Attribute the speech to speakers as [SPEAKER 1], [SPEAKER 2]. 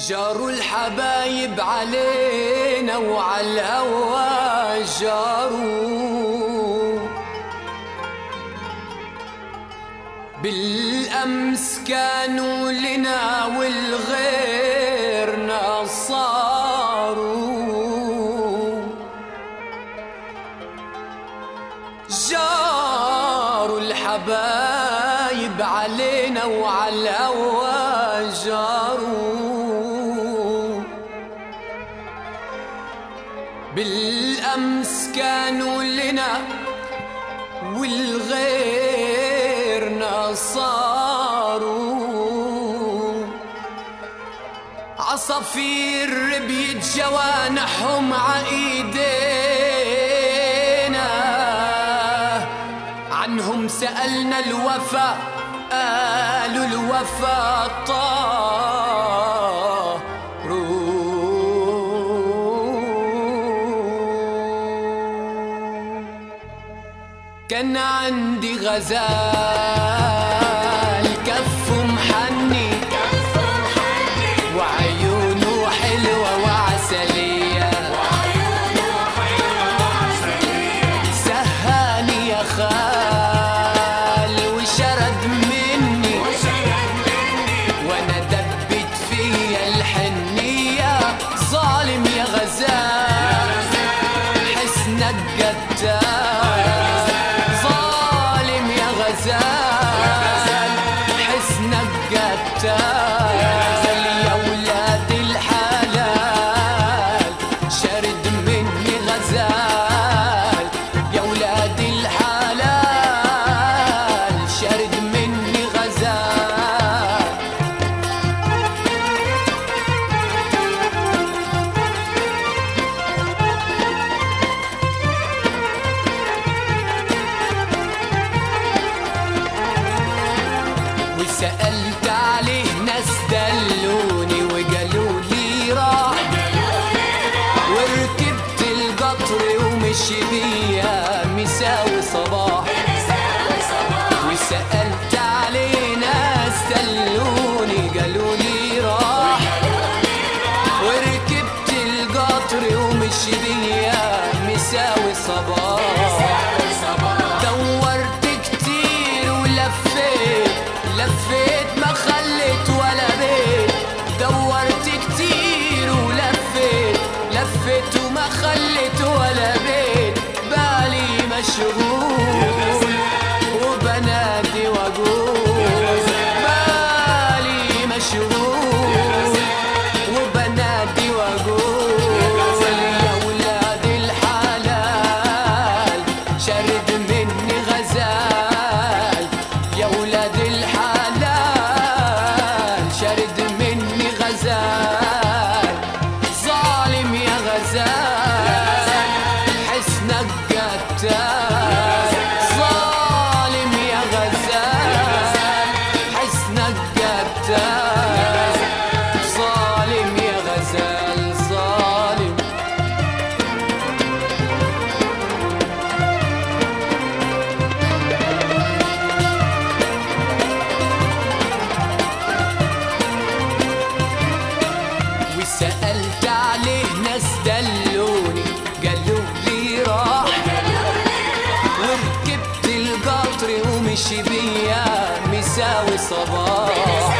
[SPEAKER 1] جاروا الحبايب علينا وعلى الهوى جاروا بالأمس كانوا لنا والغيرنا صاروا جاروا الحبايب علينا وعلى الهوى جاروا بالأمس كانوا لنا والغيرنا صاروا عصافير بيت جوانحهم عايدينا عنهم سألنا الوفا قالوا الوفا طاروا كان عندي غزال كفه محني وعيونه حلوة وعسلية سهاني يا خال وشرد مني وانا دبت فيا الحنية ظالم يا غزال حسنك قتال ظالم يا غزال حسنك قتال يا ولاد الحلال شرد مني غزال يا ولاد الحلال شرد مني غزال وسألت عليه ناس دلوني وقالوا لي راح وركبت القطر ومشي بيا مساوي صباح وسألت عليه ناس دلوني قالوا لي راح وركبت القطر ومشي بيا مساوي صباح دورت كتير ولفيت لفيت ما خليت ولا بيت دورت كتير ولفيت لفيت وما خليت ولا بيت بالي مشغول وبنادي واقول بالي مشغول وبنادي واقول يا ولاد الحلال شرد مني غزال يا ولاد الحلال شرد مني غزال ظالم يا غزال حسنك قتال ظالم يا غزال حسنك قتال ظالم يا غزال ظالم وسألت عليه ناس دلوني قالوا لي راح وركبت القطر ومشي بيا مساوي صباح